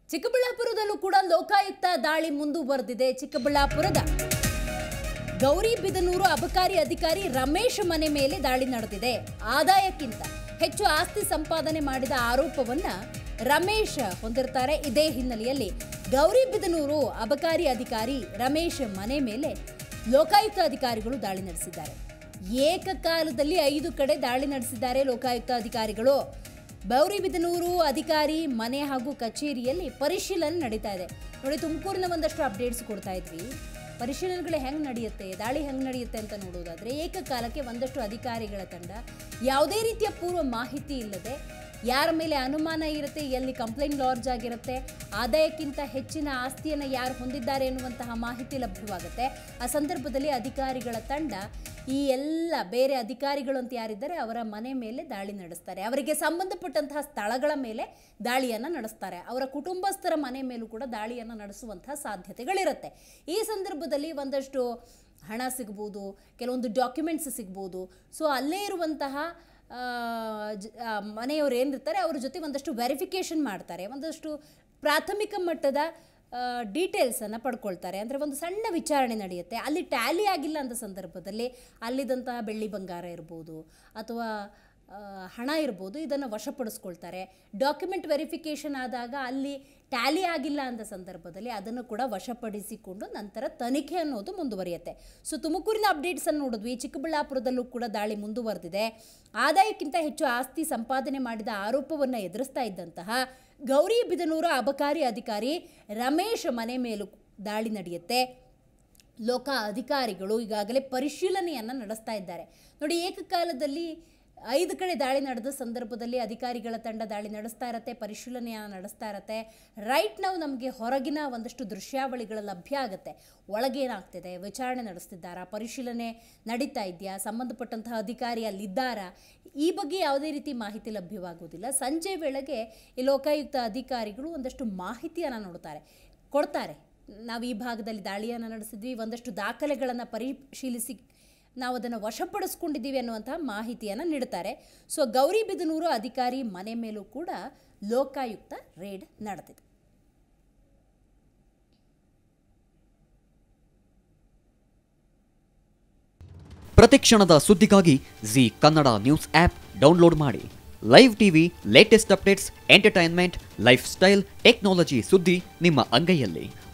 ಚಿಕ್ಕಬಳ್ಳಾಪುರದಲ್ಲೂ ಕೂಡ ಲೋಕಾಯುಕ್ತ ದಾಳಿ ಮುಂದುವರೆದಿದೆ ಚಿಕ್ಕಬಳ್ಳಾಪುರದ ಗೌರಿಬಿದನೂರು ಅಬಕಾರಿ ಅಧಿಕಾರಿ ರಮೇಶ್ ಮನೆ ಮೇಲೆ ದಾಳಿ ನಡೆದಿದೆ ಆದಾಯಕ್ಕಿಂತ ಹೆಚ್ಚು ಆಸ್ತಿ ಸಂಪಾದನೆ ಮಾಡಿದ ಆರೋಪವನ್ನ ರಮೇಶ್ ಹೊಂದಿರ್ತಾರೆ ಇದೇ ಹಿನ್ನೆಲೆಯಲ್ಲಿ ಗೌರಿಬಿದನೂರು ಅಬಕಾರಿ ಅಧಿಕಾರಿ ರಮೇಶ್ ಮನೆ ಮೇಲೆ ಲೋಕಾಯುಕ್ತ ಅಧಿಕಾರಿಗಳು ದಾಳಿ ನಡೆಸಿದ್ದಾರೆ ಏಕಕಾಲದಲ್ಲಿ ಐದು ಕಡೆ ದಾಳಿ ನಡೆಸಿದ್ದಾರೆ ಲೋಕಾಯುಕ್ತ ಅಧಿಕಾರಿಗಳು ಗೌರಿಬಿದನೂರು ಅಧಿಕಾರಿ ಮನೆ ಹಾಗೂ ಕಚೇರಿಯಲ್ಲಿ ಪರಿಶೀಲನೆ ನಡೀತಾ ಇದೆ ನೋಡಿ ತುಮಕೂರಿನ ಒಂದಷ್ಟು ಅಪ್ಡೇಟ್ಸ್ ಕೊಡ್ತಾ ಇದ್ವಿ ಪರಿಶೀಲನೆಗಳು ಹೆಂಗೆ ನಡೆಯುತ್ತೆ ದಾಳಿ ಹೆಂಗೆ ನಡೆಯುತ್ತೆ ಅಂತ ನೋಡೋದಾದ್ರೆ ಏಕಕಾಲಕ್ಕೆ ಒಂದಷ್ಟು ಅಧಿಕಾರಿಗಳ ತಂಡ ಯಾವುದೇ ರೀತಿಯ ಪೂರ್ವ ಮಾಹಿತಿ ಇಲ್ಲದೆ ಯಾರ ಮೇಲೆ ಅನುಮಾನ ಇರುತ್ತೆ ಎಲ್ಲಿ ಕಂಪ್ಲೇಂಟ್ ಲಾರ್ಜ್ ಆಗಿರುತ್ತೆ ಆದಾಯಕ್ಕಿಂತ ಹೆಚ್ಚಿನ ಆಸ್ತಿಯನ್ನು ಯಾರು ಹೊಂದಿದ್ದಾರೆ ಎನ್ನುವಂತಹ ಮಾಹಿತಿ ಲಭ್ಯವಾಗುತ್ತೆ ಆ ಸಂದರ್ಭದಲ್ಲಿ ಅಧಿಕಾರಿಗಳ ತಂಡ ಈ ಎಲ್ಲ ಬೇರೆ ಅಧಿಕಾರಿಗಳು ಅಂತ ಯಾರಿದ್ದಾರೆ ಅವರ ಮನೆ ಮೇಲೆ ದಾಳಿ ನಡೆಸ್ತಾರೆ ಅವರಿಗೆ ಸಂಬಂಧಪಟ್ಟಂತಹ ಸ್ಥಳಗಳ ಮೇಲೆ ದಾಳಿಯನ್ನು ನಡೆಸ್ತಾರೆ ಅವರ ಕುಟುಂಬಸ್ಥರ ಮನೆ ಮೇಲೂ ಕೂಡ ದಾಳಿಯನ್ನು ನಡೆಸುವಂತಹ ಸಾಧ್ಯತೆಗಳಿರುತ್ತೆ ಈ ಸಂದರ್ಭದಲ್ಲಿ ಒಂದಷ್ಟು ಹಣ ಸಿಗ್ಬೋದು ಕೆಲವೊಂದು ಡಾಕ್ಯುಮೆಂಟ್ಸ್ ಸಿಗ್ಬೋದು ಸೊ ಅಲ್ಲೇ ಇರುವಂತಹ ಆ, ಜ- ಆ, ಮನೆಯವರು ಏನಿರ್ತಾರೆ ಅವ್ರ ಜೊತೆ ಒಂದಷ್ಟು ವೆರಿಫಿಕೇಷನ್ ಮಾಡ್ತಾರೆ ಒಂದಷ್ಟು ಪ್ರಾಥಮಿಕ ಮಟ್ಟದ ಡೀಟೇಲ್ಸನ್ನು ಪಡ್ಕೊಳ್ತಾರೆ ಅಂದರೆ ಒಂದು ಸಣ್ಣ ವಿಚಾರಣೆ ನಡೆಯುತ್ತೆ ಅಲ್ಲಿ ಟ್ಯಾಲಿ ಆಗಿಲ್ಲ ಅಂತ ಸಂದರ್ಭದಲ್ಲಿ ಅಲ್ಲಿದ್ದಂತಹ ಬೆಳ್ಳಿ ಬಂಗಾರ ಇರ್ಬೋದು ಅಥವಾ ಆ, ಹಣ ಇರ್ಬೋದು ಇದನ್ನು ವಶಪಡಿಸ್ಕೊಳ್ತಾರೆ ಡಾಕ್ಯುಮೆಂಟ್ ವೆರಿಫಿಕೇಷನ್ ಆದಾಗ ಅಲ್ಲಿ ಟ್ಯಾಲಿ ಆಗಿಲ್ಲ ಅಂತ ಸಂದರ್ಭದಲ್ಲಿ ಅದನ್ನು ಕೂಡ ವಶಪಡಿಸಿಕೊಂಡು ನಂತರ ತನಿಖೆ ಅನ್ನೋದು ಮುಂದುವರಿಯುತ್ತೆ ಸೊ ತುಮಕೂರಿನ ಅಪ್ಡೇಟ್ಸನ್ನು ನೋಡಿದ್ವಿ ಚಿಕ್ಕಬಳ್ಳಾಪುರದಲ್ಲೂ ಕೂಡ ದಾಳಿ ಮುಂದುವರೆದಿದೆ ಆದಾಯಕ್ಕಿಂತ ಹೆಚ್ಚು ಆಸ್ತಿ ಸಂಪಾದನೆ ಮಾಡಿದ ಆರೋಪವನ್ನು ಎದುರಿಸ್ತಾ ಇದ್ದಂತಹ ಗೌರಿಬಿದನೂರ ಅಬಕಾರಿ ಅಧಿಕಾರಿ ರಮೇಶ್ ಮನೆ ಮೇಲೂ ದಾಳಿ ನಡೆಯುತ್ತೆ ಲೋಕ ಅಧಿಕಾರಿಗಳು ಈಗಾಗಲೇ ಪರಿಶೀಲನೆಯನ್ನು ನಡೆಸ್ತಾ ಇದ್ದಾರೆ ನೋಡಿ ಏಕಕಾಲದಲ್ಲಿ ಐದು ಕಡೆ ದಾಳಿ ನಡೆದ ಸಂದರ್ಭದಲ್ಲಿ ಅಧಿಕಾರಿಗಳ ತಂಡ ದಾಳಿ ನಡೆಸ್ತಾ ಇರತ್ತೆ ಪರಿಶೀಲನೆಯನ್ನು ನಡೆಸ್ತಾ ಇರತ್ತೆ ರೈಟ್ ನಾವು ನಮಗೆ ಹೊರಗಿನ ಒಂದಷ್ಟು ದೃಶ್ಯಾವಳಿಗಳು ಲಭ್ಯ ಆಗುತ್ತೆ ಒಳಗೇನಾಗ್ತಿದೆ ವಿಚಾರಣೆ ನಡೆಸ್ತಿದ್ದಾರಾ ಪರಿಶೀಲನೆ ನಡೀತಾ ಇದೆಯಾ ಸಂಬಂಧಪಟ್ಟಂತಹ ಅಧಿಕಾರಿ ಅಲ್ಲಿದ್ದಾರಾ ಈ ಬಗ್ಗೆ ಯಾವುದೇ ರೀತಿ ಮಾಹಿತಿ ಲಭ್ಯವಾಗುವುದಿಲ್ಲ ಸಂಜೆ ವೇಳೆಗೆ ಈ ಲೋಕಾಯುಕ್ತ ಅಧಿಕಾರಿಗಳು ಒಂದಷ್ಟು ಮಾಹಿತಿಯನ್ನು ನೋಡ್ತಾರೆ ಕೊಡ್ತಾರೆ ನಾವು ಈ ಭಾಗದಲ್ಲಿ ದಾಳಿಯನ್ನು ನಡೆಸಿದ್ವಿ ಒಂದಷ್ಟು ದಾಖಲೆಗಳನ್ನು ಪರಿಶೀಲಿಸಿ ನಾವು ಅದನ್ನು ವಶಪಡಿಸ್ಕೊಂಡಿದ್ದೀವಿ ಅನ್ನುವಂತಹ ಮಾಹಿತಿಯನ್ನು ನೀಡ್ತಾರೆ ಸೊ ಗೌರಿಬಿದನೂರು ಅಧಿಕಾರಿ ಮನೆ ಮೇಲೂ ಕೂಡ ಲೋಕಾಯುಕ್ತ ರೇಡ್ ನಡೆದಿದೆ ಪ್ರತಿಕ್ಷಣದ ಸುದ್ದಿಗಾಗಿ Zee Kannada news app download ಮಾಡಿ live TV latest updates entertainment lifestyle technology ಸುದ್ದಿ ನಿಮ್ಮ ಅಂಗೈಯಲ್ಲಿ